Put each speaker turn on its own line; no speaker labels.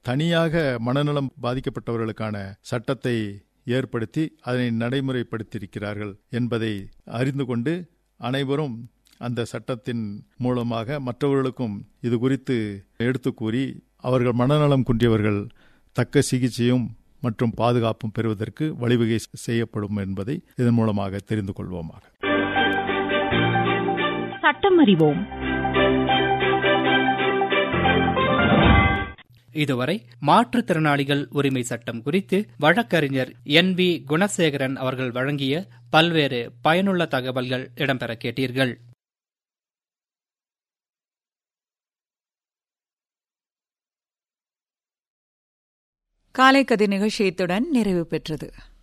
தனியாக மனநலம் பாதிக்கப்பட்டவர்களுக்கான சட்டத்தை ஏற்படுத்தி அதனை நடைமுறைப்படுத்தியிருக்கிறார்கள் என்பதை அறிந்து கொண்டு அனைவரும் அந்த சட்டத்தின் மூலமாக மற்றவர்களுக்கும் இது குறித்து எடுத்து கூறி அவர்கள் மனநலம் குன்றியவர்கள் தக்க சிகிச்சையும் மற்றும் பாதுகாப்பும் பெறுவதற்கு வழிவகை செய்யப்படும் என்பதை இதன் மூலமாக தெரிந்து கொள்வோமாக
சட்டம் அறிவோம்
இதுவரை மாற்றுத்திறனாளிகள் உரிமை சட்டம் குறித்து வழக்கறிஞர் என் வி குணசேகரன் அவர்கள் வழங்கிய பல்வேறு பயனுள்ள தகவல்கள் இடம்பெற கேட்டீர்கள்
காலை கதிர் நிகழ்ச்சி இத்துடன் நிறைவு பெற்றது